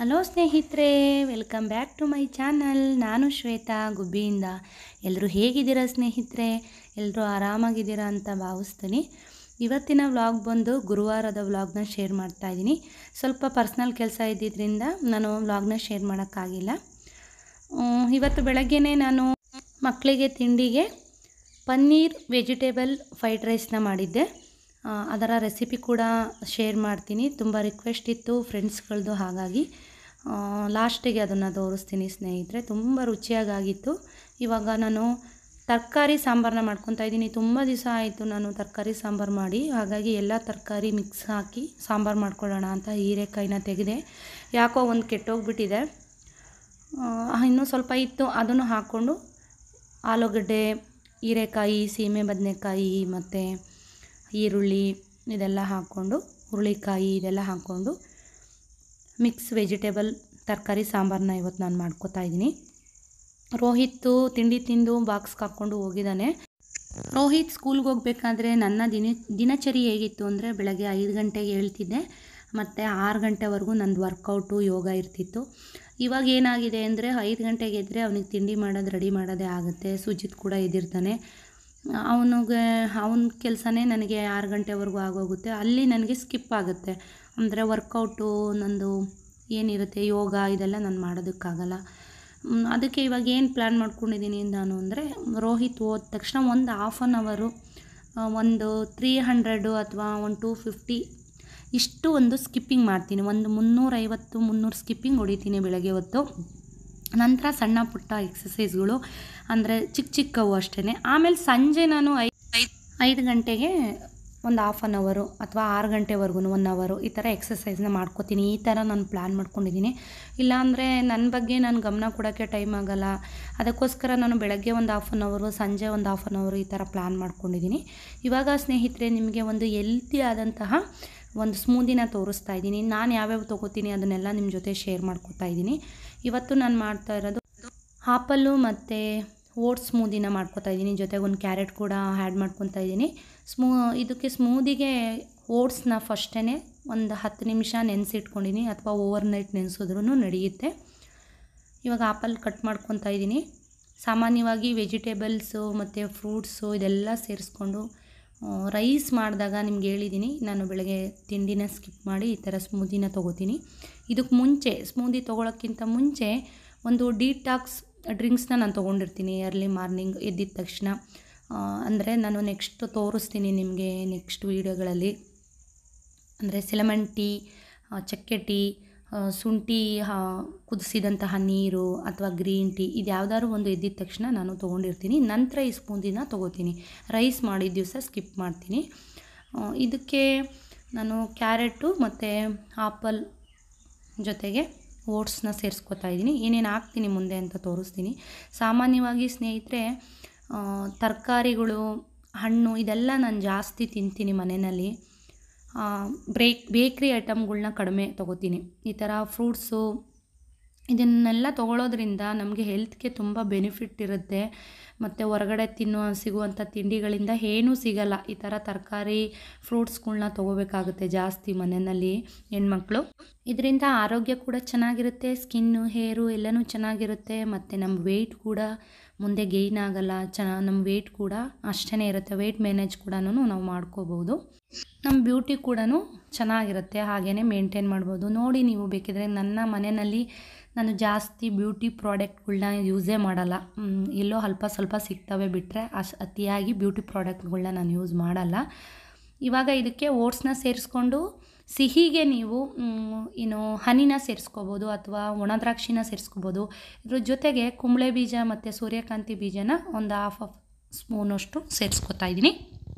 hello ಸ್ನೇಹಿತರೆ welcome back to my channel ನಾನು ಶ್ವೇತಾ ಗುಬ್ಬಿಯಿಂದ ಎಲ್ಲರೂ ಹೇಗಿದ್ದೀರಾ ಸ್ನೇಹಿತರೆ ಎಲ್ಲರೂ ಆರಾಮಾಗಿದ್ದೀರಾ ಅಂತ ಭಾವಿಸ್ತೀನಿ ಇವತ್ತಿನ ವ್ಲಾಗ್ ಬಂದು ಗುರುವಾರದ ವ್ಲಾಗ್ನ ಶೇರ್ ಮಾಡ್ತಾ ಇದ್ದೀನಿ ಸ್ವಲ್ಪ ಪರ್ಸ್ನಲ್ ಕೆಲಸ ಇದ್ದಿದ್ದರಿಂದ ನಾನು ವ್ಲಾಗ್ನ ಶೇರ್ ಮಾಡೋಕ್ಕಾಗಿಲ್ಲ ಹ್ಮ್, ಇವತ್ತು ಬೆಳಗ್ಗೆನೇ ನಾನು ಮಕ್ಕಳಿಗೆ ತಿಂಡಿಗೆ ಪನ್ನೀರ್ ವೆಜಿಟೇಬಲ್ ಫ್ರೈಡ್ ರೈಸ್ನ ಮಾಡಿದ್ದೆ ಆ, ಅದರ ರೆಸಿಪಿ ಕೂಡ ಶೇರ್ ಮಾಡ್ತೀನಿ ತುಂಬ ರಿಕ್ವೆಸ್ಟ್ ಇತ್ತು ಫ್ರೆಂಡ್ಸ್ಗಳದ್ದು ಹಾಗಾಗಿ ಲಾಸ್ಟಿಗೆ ಅದನ್ನು ತೋರಿಸ್ತೀನಿ ಸ್ನೇಹಿತರೆ ತುಂಬ ರುಚಿಯಾಗಿತ್ತು ಇವಾಗ ನಾನು ತರಕಾರಿ ಸಾಂಬಾರನ್ನ ಮಾಡ್ಕೊತಾ ಇದ್ದೀನಿ ತುಂಬ ದಿವಸ ಆಯಿತು ನಾನು ತರಕಾರಿ ಸಾಂಬಾರು ಮಾಡಿ ಹಾಗಾಗಿ ಎಲ್ಲ ತರಕಾರಿ ಮಿಕ್ಸ್ ಹಾಕಿ ಸಾಂಬಾರು ಮಾಡ್ಕೊಳ್ಳೋಣ ಅಂತ ಹೀರೆಕಾಯಿನ ತೆಗೆದೆ ಯಾಕೋ ಒಂದು ಕೆಟ್ಟೋಗ್ಬಿಟ್ಟಿದೆ ಆ, ಇನ್ನೂ ಸ್ವಲ್ಪ ಇತ್ತು ಅದನ್ನು ಹಾಕ್ಕೊಂಡು ಆಲೂಗಡ್ಡೆ ಹೀರೆಕಾಯಿ ಸೀಮೆ ಬದನೆಕಾಯಿ ಮತ್ತು ಈರುಳ್ಳಿ ಇದೆಲ್ಲ ಹಾಕ್ಕೊಂಡು ಹುರುಳಿಕಾಯಿ ಇದೆಲ್ಲ ಹಾಕ್ಕೊಂಡು ಮಿಕ್ಸ್ ವೆಜಿಟೇಬಲ್ ತರಕಾರಿ ಸಾಂಬಾರನ್ನ ಇವತ್ತು ನಾನು ಮಾಡ್ಕೋತಾ ಇದ್ದೀನಿ ರೋಹಿತ್ತು ತಿಂಡಿ ತಿಂದು ಬಾಕ್ಸ್ಗೆ ಹಾಕ್ಕೊಂಡು ಹೋಗಿದ್ದಾನೆ ರೋಹಿತ್ ಸ್ಕೂಲ್ಗೆ ಹೋಗಬೇಕಾದ್ರೆ ನನ್ನ ದಿನ ದಿನಚರಿ ಹೇಗಿತ್ತು ಅಂದರೆ ಬೆಳಗ್ಗೆ ಐದು ಗಂಟೆಗೆ ಹೇಳ್ತಿದ್ದೆ ಮತ್ತು ಆರು ಗಂಟೆವರೆಗೂ ನಂದು ವರ್ಕೌಟು ಯೋಗ ಇರ್ತಿತ್ತು ಇವಾಗ ಏನಾಗಿದೆ ಅಂದರೆ ಐದು ಗಂಟೆಗೆ ಎದ್ದರೆ ಅವನಿಗೆ ತಿಂಡಿ ಮಾಡೋದು ರೆಡಿ ಮಾಡೋದೇ ಆಗುತ್ತೆ ಸುಜಿತ್ ಕೂಡ ಎದ್ದಿರ್ತಾನೆ ಅವನಿಗೆ ಅವನ ಕೆಲಸನೇ ನನಗೆ ಆರು ಗಂಟೆವರೆಗೂ ಆಗೋಗುತ್ತೆ ಅಲ್ಲಿ ನನಗೆ ಸ್ಕಿಪ್ ಆಗುತ್ತೆ ಅಂದರೆ ವರ್ಕೌಟು ನಂದು ಏನಿರುತ್ತೆ ಯೋಗ ಇದೆಲ್ಲ ನಾನು ಮಾಡೋದಕ್ಕಾಗಲ್ಲ ಮ್, ಅದಕ್ಕೆ ಇವಾಗ ಏನು ಪ್ಲ್ಯಾನ್ ಮಾಡ್ಕೊಂಡಿದ್ದೀನಿ ನಾನು ಅಂದರೆ ರೋಹಿತ್ ಹೋದ ತಕ್ಷಣ ಒಂದು ಹಾಫ್ ಆನ್ ಅವರು ಒಂದು ತ್ರೀ ಹಂಡ್ರೆಡು ಅಥವಾ ಒಂದು ಟೂ ಫಿಫ್ಟಿ ಇಷ್ಟು ಒಂದು ಸ್ಕಿಪ್ಪಿಂಗ್ ಮಾಡ್ತೀನಿ ಒಂದು ಮುನ್ನೂರೈವತ್ತು ಮುನ್ನೂರು ಸ್ಕಿಪ್ಪಿಂಗ್ ಹೊಡಿತೀನಿ ಬೆಳಗ್ಗೆ ಹೊತ್ತು ನಂತರ ಸಣ್ಣ ಪುಟ್ಟ ಎಕ್ಸಸೈಸ್ಗಳು ಅಂದರೆ ಚಿಕ್ಕ ಚಿಕ್ಕವು ಅಷ್ಟೇ ಆಮೇಲೆ ಸಂಜೆ ನಾನು ಐ ಐದು ಗಂಟೆಗೆ ಒಂದು ಹಾಫ್ ಆನ್ ಅವರು ಅಥವಾ ಆರು ಗಂಟೆವರೆಗೂ ಒನ್ ಅವರು ಈ ಥರ ಎಕ್ಸಸೈಸ್ನ ಮಾಡ್ಕೋತೀನಿ ಈ ಥರ ನಾನು ಪ್ಲ್ಯಾನ್ ಮಾಡ್ಕೊಂಡಿದ್ದೀನಿ ಇಲ್ಲಾಂದರೆ ನನ್ನ ಬಗ್ಗೆ ನಾನು ಗಮನ ಕೊಡೋಕ್ಕೆ ಟೈಮ್ ಆಗಲ್ಲ ಅದಕ್ಕೋಸ್ಕರ ನಾನು ಬೆಳಗ್ಗೆ ಒಂದು ಹಾಫ್ ಆನ್ ಅವರು ಸಂಜೆ ಒಂದು ಹಾಫ್ ಆನ್ ಅವರು ಈ ಥರ ಪ್ಲ್ಯಾನ್ ಮಾಡ್ಕೊಂಡಿದ್ದೀನಿ ಇವಾಗ ಸ್ನೇಹಿತರೆ ನಿಮಗೆ ಒಂದು ಎಲ್ತಿ ಆದಂತಹ ಒಂದು ಸ್ಮೂದಿನ ತೋರಿಸ್ತಾ ಇದ್ದೀನಿ ನಾನು ಯಾವ್ಯಾವ ತೊಗೋತೀನಿ ಅದನ್ನೆಲ್ಲ ನಿಮ್ಮ ಜೊತೆ ಶೇರ್ ಮಾಡ್ಕೊತಾ ಇದ್ದೀನಿ ಇವತ್ತು ನಾನು ಮಾಡ್ತಾ ಇರೋದು ಆಪಲ್ಲು ಮತ್ತು ಓಟ್ಸ್ ಸ್ಮೂದಿನ ಮಾಡ್ಕೊತಾ ಇದ್ದೀನಿ ಜೊತೆಗೆ ಒಂದು ಕ್ಯಾರೆಟ್ ಕೂಡ ಆ್ಯಡ್ ಮಾಡ್ಕೊತಾ ಇದ್ದೀನಿ ಸ್ಮೂ ಇದಕ್ಕೆ ಸ್ಮೂದಿಗೆ ಓಟ್ಸ್ನ ಫಸ್ಟೇ ಒಂದು ಹತ್ತು ನಿಮಿಷ ನೆನೆಸಿಟ್ಕೊಂಡಿನಿ ಅಥವಾ ಓವರ್ ನೈಟ್ ನೆನೆಸಿದ್ರೂ ನಡೆಯುತ್ತೆ ಇವಾಗ ಆಪಲ್ ಕಟ್ ಮಾಡ್ಕೊತಾ ಇದ್ದೀನಿ ಸಾಮಾನ್ಯವಾಗಿ ವೆಜಿಟೇಬಲ್ಸು ಮತ್ತು ಫ್ರೂಟ್ಸು ಇದೆಲ್ಲ ಸೇರಿಸ್ಕೊಂಡು ರೈಸ್ ಮಾಡಿದಾಗ ನಿಮ್ಗೆ ಹೇಳಿದ್ದೀನಿ ನಾನು ಬೆಳಗ್ಗೆ ತಿಂಡಿನ ಸ್ಕಿಪ್ ಮಾಡಿ ಈ ಥರ ಸ್ಮೂದಿನ ತೊಗೋತೀನಿ ಇದಕ್ಕೆ ಮುಂಚೆ ಸ್ಮೂದಿ ತೊಗೊಳಕ್ಕಿಂತ ಮುಂಚೆ ಒಂದು ಡಿಟಾಕ್ಸ್ ಡ್ರಿಂಕ್ಸ್ನ ನಾನು ತೊಗೊಂಡಿರ್ತೀನಿ ಅರ್ಲಿ ಮಾರ್ನಿಂಗ್ ಎದ್ದಿದ ತಕ್ಷಣ ಅಂದರೆ ನಾನು ನೆಕ್ಸ್ಟ್ ತೋರಿಸ್ತೀನಿ ನಿಮಗೆ ನೆಕ್ಸ್ಟ್ ವೀಡಿಯೋಗಳಲ್ಲಿ ಅಂದರೆ ಸಿಲಮನ್ ಟೀ ಆ, ಚಕ್ಕೆ ಟೀ ಆ, ಶುಂಠಿ ಆ, ಕುದಿಸಿದಂತಹ ನೀರು ಅಥವಾ ಗ್ರೀನ್ ಟೀ ಇದು ಯಾವ್ದಾದ್ರು ಒಂದು ಎದ್ದಿದ ತಕ್ಷಣ ನಾನು ತೊಗೊಂಡಿರ್ತೀನಿ ನಂತರ ಈ ಸ್ಪೂಂದಿನ ತೊಗೋತೀನಿ ರೈಸ್ ಮಾಡಿದ ದಿವಸ ಸ್ಕಿಪ್ ಮಾಡ್ತೀನಿ ಆ, ಇದಕ್ಕೆ ನಾನು ಕ್ಯಾರೆಟು ಮತ್ತು ಆಪಲ್ ಜೊತೆಗೆ ಓಟ್ಸ್ನ ಸೇರಿಸ್ಕೊತಾ ಇದ್ದೀನಿ ಏನೇನು ಹಾಕ್ತೀನಿ ಮುಂದೆ ಅಂತ ತೋರಿಸ್ತೀನಿ ಸಾಮಾನ್ಯವಾಗಿ ಸ್ನೇಹಿತರೆ ಆ, ತರಕಾರಿಗಳು ಹಣ್ಣು ಇದೆಲ್ಲ ನಾನು ಜಾಸ್ತಿ ತಿಂತೀನಿ ಮನೆಯಲ್ಲಿ ಬ್ರೇಕ್ ಬೇಕ್ರಿ ಐಟಮ್ಗಳ್ನ ಕಡಿಮೆ ತೊಗೋತೀನಿ ಈ ಥರ ಫ್ರೂಟ್ಸು ಇದನ್ನೆಲ್ಲ ತೊಗೊಳೋದ್ರಿಂದ ನಮಗೆ ಹೆಲ್ತ್ಗೆ ತುಂಬ ಬೆನಿಫಿಟ್ ಇರುತ್ತೆ ಮತ್ತು ಹೊರಗಡೆ ತಿನ್ನುವ ಸಿಗುವಂಥ ತಿಂಡಿಗಳಿಂದ ಏನೂ ಸಿಗಲ್ಲ ಈ ಥರ ತರಕಾರಿ ಫ್ರೂಟ್ಸ್ಗಳ್ನ ತೊಗೋಬೇಕಾಗುತ್ತೆ ಜಾಸ್ತಿ ಮನೆಯಲ್ಲಿ ಹೆಣ್ಮಕ್ಳು ಇದರಿಂದ ಆರೋಗ್ಯ ಕೂಡ ಚೆನ್ನಾಗಿರುತ್ತೆ ಸ್ಕಿನ್ನು ಹೇರು ಎಲ್ಲನೂ ಚೆನ್ನಾಗಿರುತ್ತೆ ಮತ್ತು ನಮ್ಮ ವೆಯ್ಟ್ ಕೂಡ ಮುಂದೆ ಗೇಯ್ನ್ ಆಗಲ್ಲ ಚೆನ್ನ ನಮ್ಮ ವೆಯ್ಟ್ ಕೂಡ ಅಷ್ಟೇ ಇರುತ್ತೆ ವೆಯ್ಟ್ ಮ್ಯಾನೇಜ್ ಕೂಡ ನಾವು ಮಾಡ್ಕೋಬೋದು ನಮ್ಮ ಬ್ಯೂಟಿ ಕೂಡ ಚೆನ್ನಾಗಿರುತ್ತೆ ಹಾಗೆಯೇ ಮೇಂಟೈನ್ ಮಾಡ್ಬೋದು ನೋಡಿ ನೀವು ಬೇಕಿದ್ರೆ ನನ್ನ ಮನೆಯಲ್ಲಿ ನಾನು ಜಾಸ್ತಿ ಬ್ಯೂಟಿ ಪ್ರಾಡಕ್ಟ್ಗಳ್ನ ಯೂಸೇ ಮಾಡಲ್ಲ ಮ್, ಎಲ್ಲೋ ಅಲ್ಪ ಸ್ವಲ್ಪ ಸಿಗ್ತವೆ ಬಿಟ್ಟರೆ ಅಸ್ ಅತಿಯಾಗಿ ಬ್ಯೂಟಿ ಪ್ರಾಡಕ್ಟ್ಗಳ್ನ ನಾನು ಯೂಸ್ ಮಾಡಲ್ಲ ಇವಾಗ ಇದಕ್ಕೆ ಓಟ್ಸ್ನ ಸೇರಿಸ್ಕೊಂಡು ಸಿಹಿಗೆ ನೀವು ಮ್, ಏನು ಹನಿನ ಸೇರಿಸ್ಕೋಬೋದು ಅಥವಾ ಒಣ ದ್ರಾಕ್ಷಿನ ಸೇರಿಸ್ಕೋಬೋದು ಇದ್ರ ಜೊತೆಗೆ ಕುಂಬಳೆ ಬೀಜ ಮತ್ತು ಸೂರ್ಯಕಾಂತಿ ಬೀಜನ ಒಂದು ಹಾಫ್ ಆಫ್ ಸ್ಪೂನಷ್ಟು ಸೇರಿಸ್ಕೊತಾ ಇದ್ದೀನಿ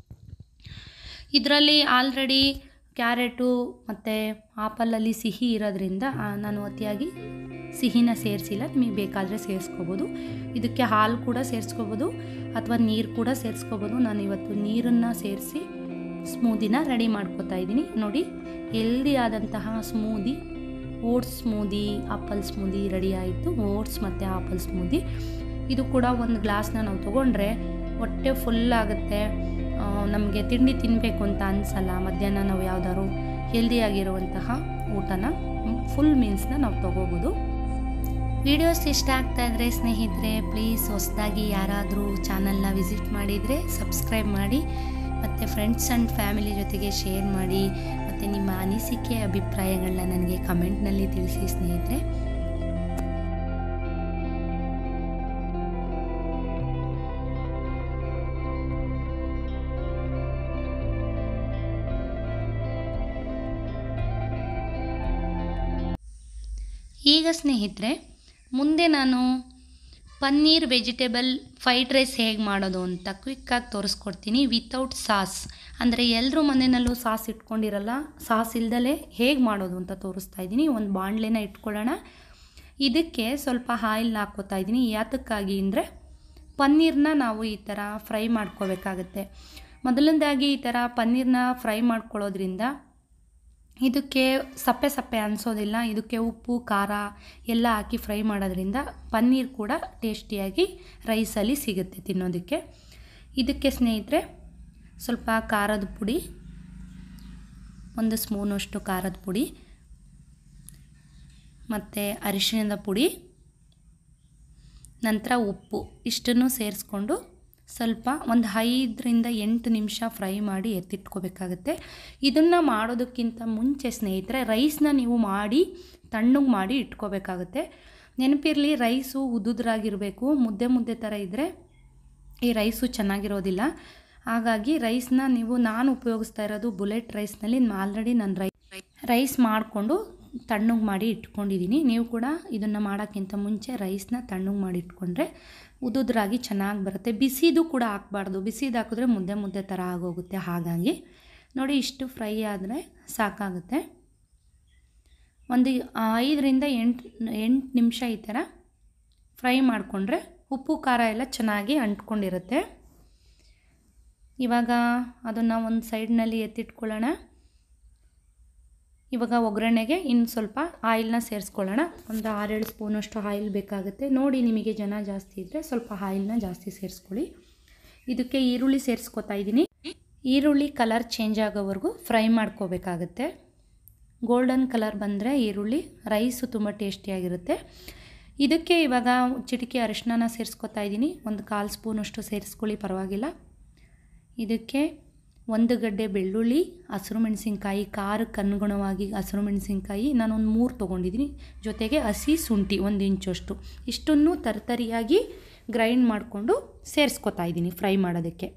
ಇದರಲ್ಲಿ ಆಲ್ರೆಡಿ ಕ್ಯಾರೆಟು ಮತ್ತು ಆಪಲಲ್ಲಿ ಸಿಹಿ ಇರೋದ್ರಿಂದ ಆ, ನಾನು ಅತಿಯಾಗಿ ಸಿಹಿನ ಸೇರಿಸಿಲ್ಲ ನಿಮಗೆ ಬೇಕಾದರೆ ಸೇರಿಸ್ಕೋಬೋದು ಇದಕ್ಕೆ ಹಾಲು ಕೂಡ ಸೇರಿಸ್ಕೋಬೋದು ಅಥವಾ ನೀರು ಕೂಡ ಸೇರಿಸ್ಕೋಬೋದು ನಾನು ಇವತ್ತು ನೀರನ್ನು ಸೇರಿಸಿ ಸ್ಮೂದಿನ ರೆಡಿ ಮಾಡ್ಕೋತಾ ಇದ್ದೀನಿ ನೋಡಿ ಹೆಲ್ದಿ ಆದಂತಹ smoothie oats smoothie apple smoothie ready ಆಯಿತು ಓಟ್ಸ್ ಮತ್ತು ಆಪಲ್ ಸ್ಮೂದಿ ಇದು ಕೂಡ ಒಂದು ಗ್ಲಾಸ್ನ ನಾವು ತೊಗೊಂಡ್ರೆ ಹೊಟ್ಟೆ ಫುಲ್ ಆಗುತ್ತೆ ನಮಗೆ ತಿಂಡಿ ತಿನ್ನಬೇಕು ಅಂತ ಅನಿಸಲ್ಲ ಮಧ್ಯಾಹ್ನ ನಾವು ಯಾವ್ದಾದ್ರು ಹೆಲ್ದಿಯಾಗಿರುವಂತಹ ಊಟನ ಫುಲ್ ಮೀಲ್ಸ್ನ ನಾವು ತೊಗೋಬೋದು ವಿಡಿಯೋಸ್ ಇಷ್ಟ ಆಗ್ತಾ ಇದ್ದರೆ ಸ್ನೇಹಿತರೆ ಪ್ಲೀಸ್ ಹೊಸದಾಗಿ ಯಾರಾದರೂ ಚಾನಲ್ನ ವಿಸಿಟ್ ಮಾಡಿದರೆ ಸಬ್ಸ್ಕ್ರೈಬ್ ಮಾಡಿ ಮತ್ತು ಫ್ರೆಂಡ್ಸ್ ಆ್ಯಂಡ್ ಫ್ಯಾಮಿಲಿ ಜೊತೆಗೆ ಶೇರ್ ಮಾಡಿ ಮತ್ತು ನಿಮ್ಮ ಅನಿಸಿಕೆ ಅಭಿಪ್ರಾಯಗಳನ್ನ ನನಗೆ ಕಮೆಂಟ್ನಲ್ಲಿ ತಿಳಿಸಿ ಸ್ನೇಹಿತರೆ ಈಗ ಸ್ನೇಹಿತರೆ ಮುಂದೆ ನಾನು ಪನ್ನೀರ್ ವೆಜಿಟೇಬಲ್ ಫ್ರೈಡ್ ರೈಸ್ ಹೇಗೆ ಮಾಡೋದು ಅಂತ ಕ್ವಿಕ್ಕಾಗಿ ತೋರಿಸ್ಕೊಡ್ತೀನಿ ವಿತೌಟ್ ಸಾಸ್ ಅಂದರೆ ಎಲ್ಲರೂ ಮನೆಯಲ್ಲೂ ಸಾಸ್ ಇಟ್ಕೊಂಡಿರಲ್ಲ ಸಾಸ್ ಇಲ್ದಲೇ ಹೇಗೆ ಮಾಡೋದು ಅಂತ ತೋರಿಸ್ತಾ ಇದ್ದೀನಿ ಒಂದು ಬಾಣಲೆನ ಇಟ್ಕೊಳ್ಳೋಣ ಇದಕ್ಕೆ ಸ್ವಲ್ಪ ಆಯಿಲ್ನ ಹಾಕ್ಕೋತಾ ಇದ್ದೀನಿ ಯಾತಕ್ಕಾಗಿ ಅಂದರೆ ಪನ್ನೀರ್ನ ನಾವು ಈ ಥರ ಫ್ರೈ ಮಾಡ್ಕೋಬೇಕಾಗತ್ತೆ ಮೊದಲನೇದಾಗಿ ಈ ಥರ ಪನ್ನೀರ್ನ ಫ್ರೈ ಮಾಡ್ಕೊಳ್ಳೋದ್ರಿಂದ ಇದಕ್ಕೆ ಸಪ್ಪೆ ಸಪ್ಪೆ ಅನಿಸೋದಿಲ್ಲ ಇದಕ್ಕೆ ಉಪ್ಪು ಖಾರ ಎಲ್ಲ ಹಾಕಿ ಫ್ರೈ ಮಾಡೋದ್ರಿಂದ ಪನ್ನೀರ್ ಕೂಡ ಟೇಸ್ಟಿಯಾಗಿ ರೈಸಲ್ಲಿ ಸಿಗುತ್ತೆ ತಿನ್ನೋದಕ್ಕೆ ಇದಕ್ಕೆ ಸ್ನೇಹಿತರೆ ಸ್ವಲ್ಪ ಖಾರದ ಪುಡಿ ಒಂದು ಸ್ಪೂನಷ್ಟು ಖಾರದ ಪುಡಿ ಮತ್ತು ಅರಿಶಿಣದ ಪುಡಿ ನಂತರ ಉಪ್ಪು ಇಷ್ಟನ್ನು ಸೇರಿಸ್ಕೊಂಡು ಸ್ವಲ್ಪ ಒಂದು ಐದರಿಂದ ಎಂಟು ನಿಮಿಷ ಫ್ರೈ ಮಾಡಿ ಎತ್ತಿಟ್ಕೋಬೇಕಾಗತ್ತೆ ಇದನ್ನು ಮಾಡೋದಕ್ಕಿಂತ ಮುಂಚೆ ಸ್ನೇಹಿತರೆ ರೈಸ್ನ ನೀವು ಮಾಡಿ ತಣ್ಣಗೆ ಮಾಡಿ ಇಟ್ಕೋಬೇಕಾಗತ್ತೆ ನೆನಪಿರಲಿ ರೈಸು ಉದುದ್ರಾಗಿರಬೇಕು ಮುದ್ದೆ ಮುದ್ದೆ ಥರ ಇದ್ದರೆ ಈ ರೈಸು ಚೆನ್ನಾಗಿರೋದಿಲ್ಲ ಹಾಗಾಗಿ ರೈಸ್ನ ನೀವು ನಾನು ಉಪಯೋಗಿಸ್ತಾ ಇರೋದು ಬುಲೆಟ್ ರೈಸ್ನಲ್ಲಿ ಆಲ್ರೆಡಿ ನಾನು ರೈ ರೈಸ್ ಮಾಡಿಕೊಂಡು ತಣ್ಣಗೆ ಮಾಡಿ ಇಟ್ಕೊಂಡಿದ್ದೀನಿ ನೀವು ಕೂಡ ಇದನ್ನು ಮಾಡೋಕ್ಕಿಂತ ಮುಂಚೆ ರೈಸ್ನ ತಣ್ಣಗೆ ಮಾಡಿ ಇಟ್ಕೊಂಡ್ರೆ ಉದುದ್ರಾಗಿ ಚೆನ್ನಾಗಿ ಬರುತ್ತೆ ಬಿಸಿದು ಕೂಡ ಹಾಕ್ಬಾರ್ದು ಬಿಸಿದು ಹಾಕಿದ್ರೆ ಮುದ್ದೆ ಮುದ್ದೆ ಥರ ಆಗೋಗುತ್ತೆ ಹಾಗಾಗಿ ನೋಡಿ ಇಷ್ಟು ಫ್ರೈ ಆದರೆ ಸಾಕಾಗುತ್ತೆ ಒಂದು ಐದರಿಂದ ಎಂಟು ಎಂಟು ನಿಮಿಷ ಈ ಥರ ಫ್ರೈ ಮಾಡಿಕೊಂಡ್ರೆ ಉಪ್ಪು ಖಾರ ಎಲ್ಲ ಚೆನ್ನಾಗಿ ಅಂಟ್ಕೊಂಡಿರುತ್ತೆ ಇವಾಗ ಅದನ್ನು ಒಂದು ಸೈಡ್ನಲ್ಲಿ ಎತ್ತಿಟ್ಕೊಳ್ಳೋಣ ಇವಾಗ ಒಗ್ಗರಣೆಗೆ ಇನ್ನು ಸ್ವಲ್ಪ ಆಯಿಲ್ನ ಸೇರಿಸ್ಕೊಳ್ಳೋಣ ಒಂದು ಆರೇಳು ಸ್ಪೂನಷ್ಟು ಆಯಿಲ್ ಬೇಕಾಗುತ್ತೆ ನೋಡಿ ನಿಮಗೆ ಜನ ಜಾಸ್ತಿ ಇದ್ದರೆ ಸ್ವಲ್ಪ ಆಯಿಲ್ನ ಜಾಸ್ತಿ ಸೇರಿಸ್ಕೊಳ್ಳಿ ಇದಕ್ಕೆ ಈರುಳ್ಳಿ ಸೇರಿಸ್ಕೊತಾ ಇದ್ದೀನಿ ಈರುಳ್ಳಿ ಕಲರ್ ಚೇಂಜ್ ಆಗೋವರೆಗೂ ಫ್ರೈ ಮಾಡ್ಕೋಬೇಕಾಗತ್ತೆ ಗೋಲ್ಡನ್ ಕಲರ್ ಬಂದರೆ ಈರುಳ್ಳಿ ರೈಸು ತುಂಬ ಟೇಸ್ಟಿಯಾಗಿರುತ್ತೆ ಇದಕ್ಕೆ ಇವಾಗ ಚಿಟಿಕೆ ಅರಿಶಿನ ಸೇರಿಸ್ಕೊತಾ ಇದ್ದೀನಿ ಒಂದು ಕಾಲು ಸ್ಪೂನಷ್ಟು ಸೇರಿಸ್ಕೊಳ್ಳಿ ಪರವಾಗಿಲ್ಲ ಇದಕ್ಕೆ ಒಂದು ಗಡ್ಡೆ ಬೆಳ್ಳುಳ್ಳಿ ಹಸಿರು ಮೆಣಸಿನ್ಕಾಯಿ ಖಾರಕ್ಕೆ ಅನುಗುಣವಾಗಿ ಹಸಿರು ಮೆಣಸಿನ್ಕಾಯಿ ನಾನೊಂದು ಮೂರು ತೊಗೊಂಡಿದ್ದೀನಿ ಜೊತೆಗೆ ಹಸಿ ಶುಂಠಿ ಒಂದು ಇಂಚಷ್ಟು ಇಷ್ಟನ್ನು ತರ್ತರಿಯಾಗಿ ಗ್ರೈಂಡ್ ಮಾಡಿಕೊಂಡು ಸೇರಿಸ್ಕೊತಾ ಇದ್ದೀನಿ ಫ್ರೈ ಮಾಡೋದಕ್ಕೆ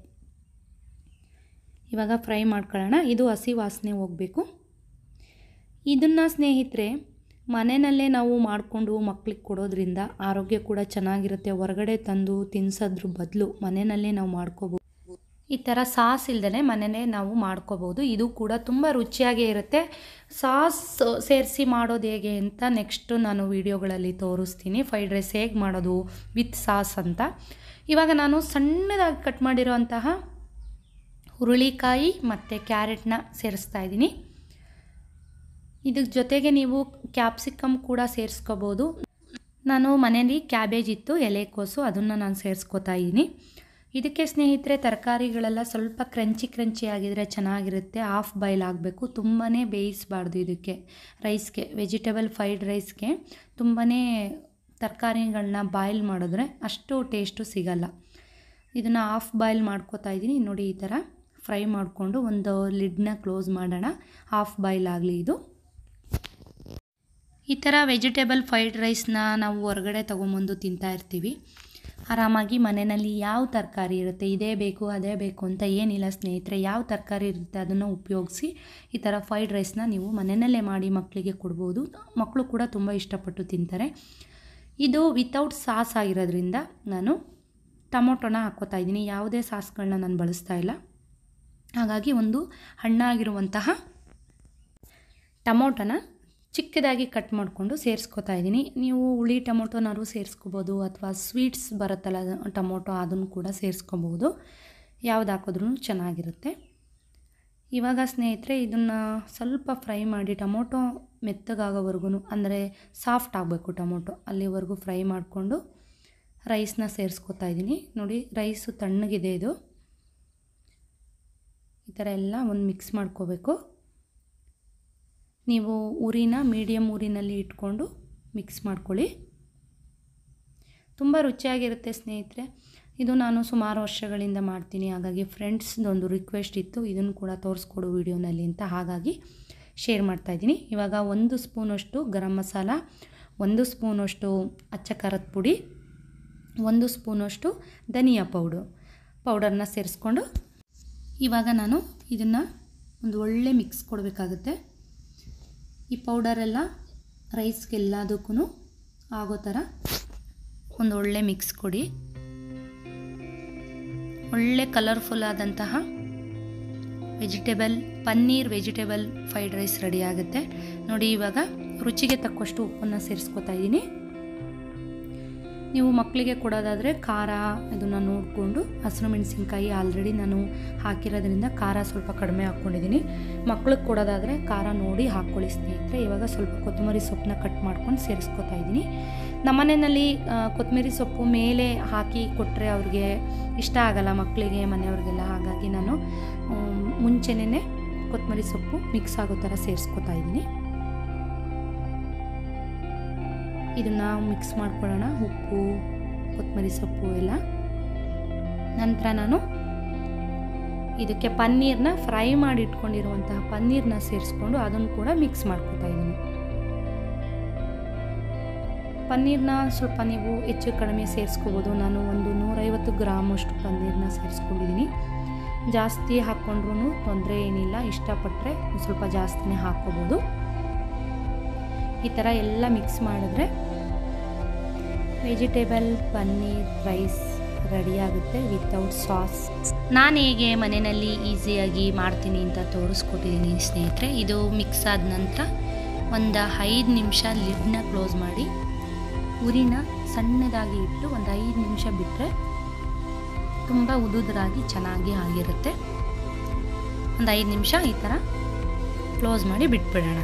ಇವಾಗ ಫ್ರೈ ಮಾಡ್ಕೊಳ್ಳೋಣ ಇದು ಹಸಿ ವಾಸನೆ ಹೋಗಬೇಕು ಇದನ್ನು ಸ್ನೇಹಿತರೆ ಮನೆಯಲ್ಲೇ ನಾವು ಮಾಡಿಕೊಂಡು ಮಕ್ಳಿಗೆ ಕೊಡೋದ್ರಿಂದ ಆರೋಗ್ಯ ಕೂಡ ಚೆನ್ನಾಗಿರುತ್ತೆ ಹೊರಗಡೆ ತಂದು ತಿನ್ಸೋದ್ರ ಬದಲು ಮನೆಯಲ್ಲೇ ನಾವು ಮಾಡ್ಕೋಬೋದು ಈ ಥರ ಸಾಸ್ ಇಲ್ದೇ ಮನೆಯೇ ನಾವು ಮಾಡ್ಕೋಬೋದು ಇದು ಕೂಡ ತುಂಬ ರುಚಿಯಾಗೇ ಇರುತ್ತೆ ಸಾಸ್ ಸೇರಿಸಿ ಮಾಡೋದು ಹೇಗೆ ಅಂತ ನೆಕ್ಸ್ಟು ನಾನು ವೀಡಿಯೋಗಳಲ್ಲಿ ತೋರಿಸ್ತೀನಿ ಫ್ರೈಡ್ ರೈಸ್ ಹೇಗೆ ಮಾಡೋದು ವಿತ್ ಸಾಸ್ ಅಂತ ಇವಾಗ ನಾನು ಸಣ್ಣದಾಗಿ ಕಟ್ ಮಾಡಿರೋಂತಹ ಹುರುಳಿಕಾಯಿ ಮತ್ತು ಕ್ಯಾರೆಟ್ನ ಸೇರಿಸ್ತಾ ಇದ್ದೀನಿ ಇದಕ್ಕೆ ಜೊತೆಗೆ ನೀವು ಕ್ಯಾಪ್ಸಿಕಮ್ ಕೂಡ ಸೇರಿಸ್ಕೋಬೋದು ನಾನು ಮನೇಲಿ ಕ್ಯಾಬೇಜ್ ಇತ್ತು ಎಲೆಕೋಸು ಅದನ್ನು ನಾನು ಸೇರಿಸ್ಕೋತಾ ಇದ್ದೀನಿ ಇದಕ್ಕೆ ಸ್ನೇಹಿತರೆ ತರಕಾರಿಗಳೆಲ್ಲ ಸ್ವಲ್ಪ ಕ್ರಂಚಿ ಕ್ರಂಚಿ ಆಗಿದ್ರೆ ಚೆನ್ನಾಗಿರುತ್ತೆ ಹಾಫ್ ಬಾಯ್ಲ್ ಆಗಬೇಕು ತುಂಬಾ ಬೇಯಿಸಬಾರ್ದು ಇದಕ್ಕೆ ರೈಸ್ಗೆ ವೆಜಿಟೇಬಲ್ ಫ್ರೈಡ್ ರೈಸ್ಗೆ ತುಂಬಾ ತರಕಾರಿಗಳನ್ನ ಬಾಯ್ಲ್ ಮಾಡಿದ್ರೆ ಅಷ್ಟು ಟೇಸ್ಟು ಸಿಗಲ್ಲ ಇದನ್ನು ಹಾಫ್ ಬಾಯ್ಲ್ ಮಾಡ್ಕೋತಾ ಇದ್ದೀನಿ ನೋಡಿ ಈ ಥರ ಫ್ರೈ ಮಾಡಿಕೊಂಡು ಒಂದು ಲಿಡ್ನ ಕ್ಲೋಸ್ ಮಾಡೋಣ ಹಾಫ್ ಬಾಯ್ಲ್ ಆಗಲಿ ಇದು ಈ ಥರ ವೆಜಿಟೇಬಲ್ ಫ್ರೈಡ್ ರೈಸ್ನ ನಾವು ಹೊರಗಡೆ ತೊಗೊಂಬಂದು ತಿಂತಾ ಇರ್ತೀವಿ ಆರಾಮಾಗಿ ಮನೆಯಲ್ಲಿ ಯಾವ ತರಕಾರಿ ಇರುತ್ತೆ ಇದೇ ಬೇಕು ಅದೇ ಬೇಕು ಅಂತ ಏನಿಲ್ಲ ಸ್ನೇಹಿತರೆ ಯಾವ ತರಕಾರಿ ಇರುತ್ತೆ ಅದನ್ನು ಉಪಯೋಗಿಸಿ ಈ ಥರ ಫ್ರೈಡ್ ರೈಸ್ನ ನೀವು ಮನೆಯಲ್ಲೇ ಮಾಡಿ ಮಕ್ಕಳಿಗೆ ಕೊಡ್ಬೋದು ಮಕ್ಕಳು ಕೂಡ ತುಂಬ ಇಷ್ಟಪಟ್ಟು ತಿಂತಾರೆ ಇದು ವಿತೌಟ್ ಸಾಸ್ ಆಗಿರೋದ್ರಿಂದ ನಾನು ಟೊಮೊಟೊನ ಹಾಕ್ಕೋತಾ ಇದ್ದೀನಿ ಯಾವುದೇ ಸಾಸ್ಗಳನ್ನ ನಾನು ಬಳಸ್ತಾ ಇಲ್ಲ ಹಾಗಾಗಿ ಒಂದು ಹಣ್ಣಾಗಿರುವಂತಹ ಟೊಮೊಟೊನ ಚಿಕ್ಕದಾಗಿ ಕಟ್ ಮಾಡಿಕೊಂಡು ಸೇರಿಸ್ಕೊತಾ ಇದ್ದೀನಿ ನೀವು ಹುಳಿ ಟೊಮೊಟೊನಾದ್ರು ಸೇರಿಸ್ಕೋಬೋದು ಅಥವಾ ಸ್ವೀಟ್ಸ್ ಬರುತ್ತಲ್ಲ ಟೊಮೊಟೊ ಅದನ್ನು ಕೂಡ ಸೇರಿಸ್ಕೋಬೋದು ಯಾವ್ದು ಹಾಕಿದ್ರೂ ಚೆನ್ನಾಗಿರುತ್ತೆ ಇವಾಗ ಸ್ನೇಹಿತರೆ ಇದನ್ನು ಸ್ವಲ್ಪ ಫ್ರೈ ಮಾಡಿ ಟೊಮೊಟೊ ಮೆತ್ತಗಾಗೋವರೆಗೂ ಅಂದರೆ ಸಾಫ್ಟ್ ಆಗಬೇಕು ಟೊಮೊಟೊ ಅಲ್ಲಿವರೆಗೂ ಫ್ರೈ ಮಾಡಿಕೊಂಡು ರೈಸ್ನ ಸೇರಿಸ್ಕೊತಾ ಇದ್ದೀನಿ ನೋಡಿ ರೈಸು ತಣ್ಣಗಿದೆ ಇದು ಈ ಥರ ಎಲ್ಲ ಒಂದು ಮಿಕ್ಸ್ ಮಾಡ್ಕೋಬೇಕು ನೀವು ಉರಿನ ಮೀಡಿಯಮ್ ಉರಿನಲ್ಲಿ ಇಟ್ಕೊಂಡು ಮಿಕ್ಸ್ ಮಾಡ್ಕೊಳ್ಳಿ ತುಂಬ ರುಚಿಯಾಗಿರುತ್ತೆ ಸ್ನೇಹಿತರೆ ಇದು ನಾನು ಸುಮಾರು ವರ್ಷಗಳಿಂದ ಮಾಡ್ತೀನಿ ಹಾಗಾಗಿ ಫ್ರೆಂಡ್ಸ್ದೊಂದು ರಿಕ್ವೆಸ್ಟ್ ಇತ್ತು ಇದನ್ನು ಕೂಡ ತೋರಿಸ್ಕೊಡು ವಿಡಿಯೋನಲ್ಲಿ ಅಂತ ಹಾಗಾಗಿ ಶೇರ್ ಮಾಡ್ತಾಯಿದ್ದೀನಿ ಇವಾಗ ಒಂದು ಸ್ಪೂನಷ್ಟು ಗರಂ ಮಸಾಲ ಒಂದು ಸ್ಪೂನಷ್ಟು ಅಚ್ಚ ಖಾರದ ಪುಡಿ ಒಂದು ಸ್ಪೂನಷ್ಟು ಧನಿಯಾ ಪೌಡು ಪೌಡರ್ನ ಸೇರಿಸ್ಕೊಂಡು ಇವಾಗ ನಾನು ಇದನ್ನು ಒಂದು ಒಳ್ಳೆ ಮಿಕ್ಸ್ ಕೊಡಬೇಕಾಗುತ್ತೆ ಈ ಪೌಡರೆಲ್ಲ ರೈಸ್ಗೆಲ್ಲದಕ್ಕೂ ಆಗೋ ಥರ ಒಂದು ಒಳ್ಳೆ ಮಿಕ್ಸ್ ಕೊಡಿ ಒಳ್ಳೆ ಕಲರ್ಫುಲ್ ಆದಂತಹ vegetable paneer vegetable fried rice ready ಆಗುತ್ತೆ ನೋಡಿ ಇವಾಗ ರುಚಿಗೆ ತಕ್ಕಷ್ಟು ಉಪ್ಪನ್ನು ಸೇರಿಸ್ಕೊತಾ ಇದ್ದೀನಿ ನೀವು ಮಕ್ಕಳಿಗೆ ಕೊಡೋದಾದರೆ ಖಾರ ಇದನ್ನು ನೋಡಿಕೊಂಡು ಹಸಿರು ಮೆಣಸಿನ್ಕಾಯಿ ಆಲ್ರೆಡಿ ನಾನು ಹಾಕಿರೋದ್ರಿಂದ ಖಾರ ಸ್ವಲ್ಪ ಕಡಿಮೆ ಹಾಕ್ಕೊಂಡಿದ್ದೀನಿ ಮಕ್ಳಿಗೆ ಕೊಡೋದಾದರೆ ಖಾರ ನೋಡಿ ಹಾಕ್ಕೊಳ್ಳಿ ಸ್ನೇಹಿತರೆ ಇವಾಗ ಸ್ವಲ್ಪ ಕೊತ್ತಂಬರಿ ಸೊಪ್ಪನ್ನ ಕಟ್ ಮಾಡ್ಕೊಂಡು ಸೇರಿಸ್ಕೊತಾ ಇದ್ದೀನಿ ನಮ್ಮನೆಯಲ್ಲಿ ಕೊತ್ತಂಬರಿ ಸೊಪ್ಪು ಮೇಲೆ ಹಾಕಿ ಕೊಟ್ಟರೆ ಅವ್ರಿಗೆ ಇಷ್ಟ ಆಗಲ್ಲ ಮಕ್ಕಳಿಗೆ ಮನೆಯವ್ರಿಗೆಲ್ಲ ಹಾಗಾಗಿ ನಾನು ಮುಂಚೆನೇ ಕೊತ್ತಂಬರಿ ಸೊಪ್ಪು ಮಿಕ್ಸ್ ಆಗೋ ಥರ ಸೇರಿಸ್ಕೊತಾ ಇದ್ದೀನಿ ಇದನ್ನು ಮಿಕ್ಸ್ ಮಾಡ್ಕೊಳ್ಳೋಣ ಉಪ್ಪು ಕೊತ್ತಂಬರಿ ಸೊಪ್ಪು ಎಲ್ಲ ನಂತರ ನಾನು ಇದಕ್ಕೆ ಪನ್ನೀರ್ನ ಫ್ರೈ ಮಾಡಿ ಇಟ್ಕೊಂಡಿರುವಂತಹ ಪನ್ನೀರ್ನ ಸೇರಿಸ್ಕೊಂಡು ಅದನ್ನು ಕೂಡ ಮಿಕ್ಸ್ ಮಾಡ್ಕೊತಾ ಇದ್ದೀನಿ ಪನ್ನೀರ್ನ ಸ್ವಲ್ಪ ನೀವು ಹೆಚ್ಚು ಕಡಿಮೆ ಸೇರಿಸ್ಕೋಬೋದು ನಾನು ಒಂದು ನೂರೈವತ್ತು ಗ್ರಾಮ್ ಅಷ್ಟು ಪನ್ನೀರ್ನ ಸೇರಿಸ್ಕೊಂಡಿದ್ದೀನಿ ಜಾಸ್ತಿ ಹಾಕ್ಕೊಂಡ್ರೂ ತೊಂದರೆ ಏನಿಲ್ಲ ಇಷ್ಟಪಟ್ಟರೆ ಸ್ವಲ್ಪ ಜಾಸ್ತಿನೇ ಹಾಕ್ಕೋಬೋದು ಈ ಥರ ಎಲ್ಲ ಮಿಕ್ಸ್ ಮಾಡಿದ್ರೆ ವೆಜಿಟೇಬಲ್ ಪನ್ನೀರ್ ರೈಸ್ ರೆಡಿಯಾಗುತ್ತೆ ವಿತೌಟ್ ಸಾಸ್ ನಾನು ಹೇಗೆ ಮನೆಯಲ್ಲಿ ಈಸಿಯಾಗಿ ಮಾಡ್ತೀನಿ ಅಂತ ತೋರಿಸ್ಕೊಟ್ಟಿದ್ದೀನಿ ಸ್ನೇಹಿತರೆ ಇದು ಮಿಕ್ಸ್ ಆದ ನಂತರ ಒಂದು ಐದು ನಿಮಿಷ ಲಿಡ್ನ ಕ್ಲೋಸ್ ಮಾಡಿ ಉರಿನ ಸಣ್ಣದಾಗಿ ಇಟ್ಟು ಒಂದು ಐದು ನಿಮಿಷ ಬಿಟ್ಟರೆ ತುಂಬ ಉದುದ್ರಾಗಿ ಚೆನ್ನಾಗಿ ಆಗಿರುತ್ತೆ ಒಂದು ಐದು ನಿಮಿಷ ಈ ಥರ ಕ್ಲೋಸ್ ಮಾಡಿ ಬಿಟ್ಬಿಡೋಣ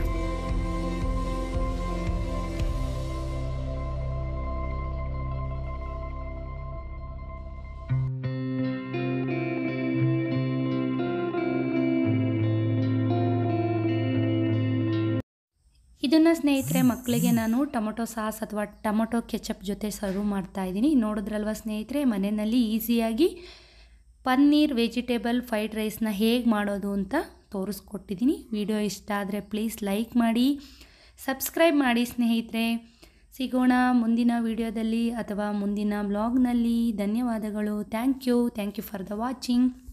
ಇದನ್ನು ಸ್ನೇಹಿತರೆ ಮಕ್ಕಳಿಗೆ ನಾನು ಟೊಮೊಟೊ ಸಾಸ್ ಅಥವಾ ಟೊಮೊಟೊ ಕೆಚಪ್ ಜೊತೆ ಸರ್ವ್ ಮಾಡ್ತಾ ಇದ್ದೀನಿ ನೋಡಿದ್ರಲ್ವ ಸ್ನೇಹಿತರೆ ಮನೆಯಲ್ಲಿ ಈಸಿಯಾಗಿ ಪನ್ನೀರ್ ವೆಜಿಟೇಬಲ್ ಫ್ರೈಡ್ ರೈಸ್ನ ಹೇಗೆ ಮಾಡೋದು ಅಂತ ತೋರಿಸ್ಕೊಟ್ಟಿದ್ದೀನಿ ವಿಡಿಯೋ ಇಷ್ಟ ಆದರೆ ಪ್ಲೀಸ್ ಲೈಕ್ ಮಾಡಿ ಸಬ್ಸ್ಕ್ರೈಬ್ ಮಾಡಿ ಸ್ನೇಹಿತರೆ ಸಿಗೋಣ ಮುಂದಿನ ವಿಡಿಯೋದಲ್ಲಿ ಅಥವಾ ಮುಂದಿನ ಬ್ಲಾಗ್ನಲ್ಲಿ ಧನ್ಯವಾದಗಳು thank you thank you for the watching